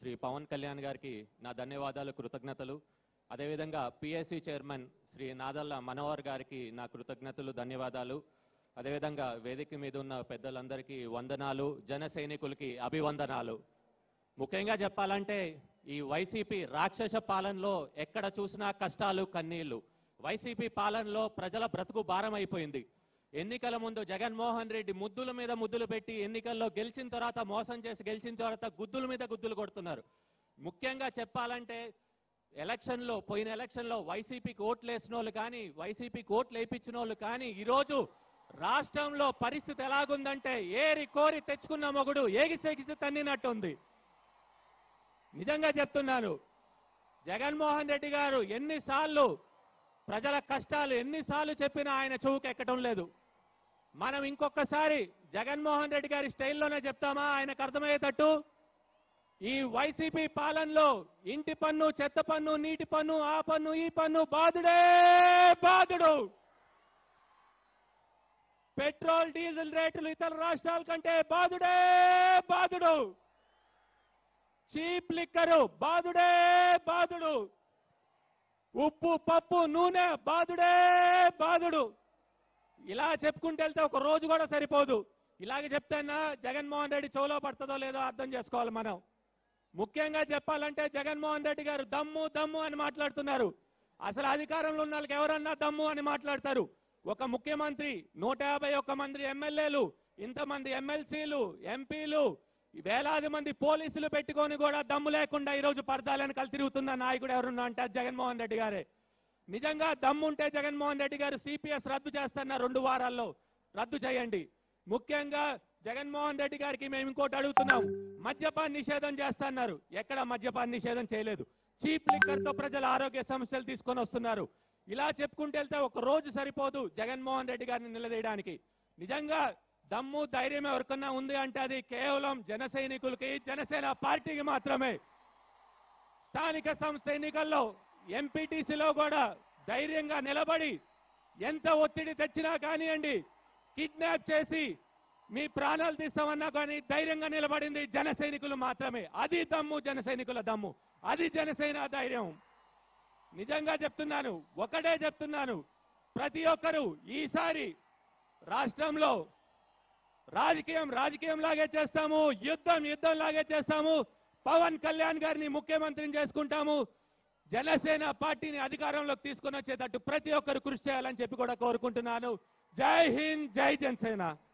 శ్రీ పవన్ కళ్యాణ్ గారికి నా ధన్యవాదాలు కృతజ్ఞతలు అదేవిధంగా పిఎస్సి చైర్మన్ శ్రీ నాదల్ల మనోహర్ గారికి నా కృతజ్ఞతలు ధన్యవాదాలు అదేవిధంగా వేదిక మీద ఉన్న పెద్దలందరికీ వందనాలు జన సైనికులకి అభివందనాలు ముఖ్యంగా చెప్పాలంటే ఈ వైసీపీ రాక్షస పాలనలో ఎక్కడ చూసినా కష్టాలు కన్నీళ్లు వైసీపీ పాలనలో ప్రజల బ్రతుకు భారం అయిపోయింది ఎన్నికల ముందు జగన్మోహన్ రెడ్డి ముద్దుల మీద ముద్దులు పెట్టి ఎన్నికల్లో గెలిచిన తర్వాత మోసం చేసి గెలిచిన తర్వాత గుద్దుల మీద గుద్దులు కొడుతున్నారు ముఖ్యంగా చెప్పాలంటే ఎలక్షన్ లో పోయిన ఎలక్షన్ లో వైసీపీకి ఓట్లు వేసిన వాళ్ళు కానీ వైసీపీకి ఓట్లు వేయించిన వాళ్ళు కానీ ఈరోజు రాష్ట్రంలో పరిస్థితి ఎలాగుందంటే ఏరి కోరి తెచ్చుకున్న మొగుడు ఏగిసెగిసి తన్నినట్టుంది నిజంగా చెప్తున్నాను జగన్మోహన్ రెడ్డి గారు ఎన్నిసార్లు ప్రజల కష్టాలు ఎన్నిసార్లు చెప్పినా ఆయన చెవుకు ఎక్కడం లేదు మనం ఇంకొకసారి జగన్మోహన్ రెడ్డి గారి స్టైల్లోనే చెప్తామా ఆయనకు అర్థమయ్యేటట్టు ఈ వైసీపీ పాలనలో ఇంటి పన్ను చెత్త పన్ను నీటి పన్ను ఆ పన్ను ఈ పన్ను బాధుడే బాధుడు పెట్రోల్ డీజిల్ రేట్లు ఇతర రాష్ట్రాల కంటే బాధుడే బాధుడు చీప్ లిక్కరు బాధుడే బాధుడు ఉప్పు పప్పు నూనె బాధుడే బాధుడు ఇలా చెప్పుకుంటూ వెళ్తే ఒక రోజు కూడా సరిపోదు ఇలాగే చెప్తేనా జగన్మోహన్ రెడ్డి చెవులో పడుతుందో లేదో అర్థం చేసుకోవాలి మనం ముఖ్యంగా చెప్పాలంటే జగన్మోహన్ రెడ్డి గారు దమ్ము దమ్ము అని మాట్లాడుతున్నారు అసలు అధికారంలో ఉన్న వాళ్ళకి ఎవరన్నా దమ్ము అని మాట్లాడతారు ఒక ముఖ్యమంత్రి నూట యాభై ఒక్క మంది ఎమ్మెల్యేలు ఇంతమంది ఎమ్మెల్సీలు ఎంపీలు వేలాది మంది పోలీసులు పెట్టుకొని కూడా దమ్ము లేకుండా ఈరోజు పడతాలని కలిసి తిరుగుతున్న నాయకుడు ఎవరున్నా అంటే అది జగన్మోహన్ రెడ్డి గారే నిజంగా దమ్ముంటే జగన్మోహన్ రెడ్డి గారు సిపిఎస్ రద్దు చేస్తున్న రెండు వారాల్లో రద్దు చేయండి ముఖ్యంగా జగన్మోహన్ రెడ్డి గారికి మేము ఇంకోటి అడుగుతున్నాం మద్యపాన్ నిషేధం చేస్తున్నారు ఎక్కడ మద్యపాన్ నిషేధం చేయలేదు చీప్ లిక్కర్ తో ప్రజల ఆరోగ్య సమస్యలు తీసుకొని వస్తున్నారు ఇలా చెప్పుకుంటూ వెళ్తే ఒక రోజు సరిపోదు జగన్మోహన్ రెడ్డి గారిని నిలదీయడానికి నిజంగా దమ్ము ధైర్యం ఎవరికన్నా ఉంది అంటే అది కేవలం జన సైనికులకి జనసేన పార్టీకి మాత్రమే స్థానిక సంస్థ ఎన్నికల్లో ఎంపీటీసీలో కూడా ధైర్యంగా నిలబడి ఎంత ఒత్తిడి తెచ్చినా కానివ్వండి కిడ్నాప్ చేసి మీ ప్రాణాలు తీస్తామన్నా కానీ ధైర్యంగా నిలబడింది జన సైనికులు మాత్రమే అది దమ్ము జన సైనికుల దమ్ము అది జనసేన ధైర్యం నిజంగా చెప్తున్నాను ఒకటే చెప్తున్నాను ప్రతి ఒక్కరూ ఈసారి రాష్ట్రంలో రాజకీయం రాజకీయం లాగే చేస్తాము యుద్ధం యుద్ధం లాగే చేస్తాము పవన్ కళ్యాణ్ గారిని ముఖ్యమంత్రిని చేసుకుంటాము జనసేన పార్టీని అధికారంలోకి తీసుకొని వచ్చేటట్టు ప్రతి ఒక్కరు కృషి చేయాలని చెప్పి కూడా కోరుకుంటున్నాను జై హింద్ జై జనసేన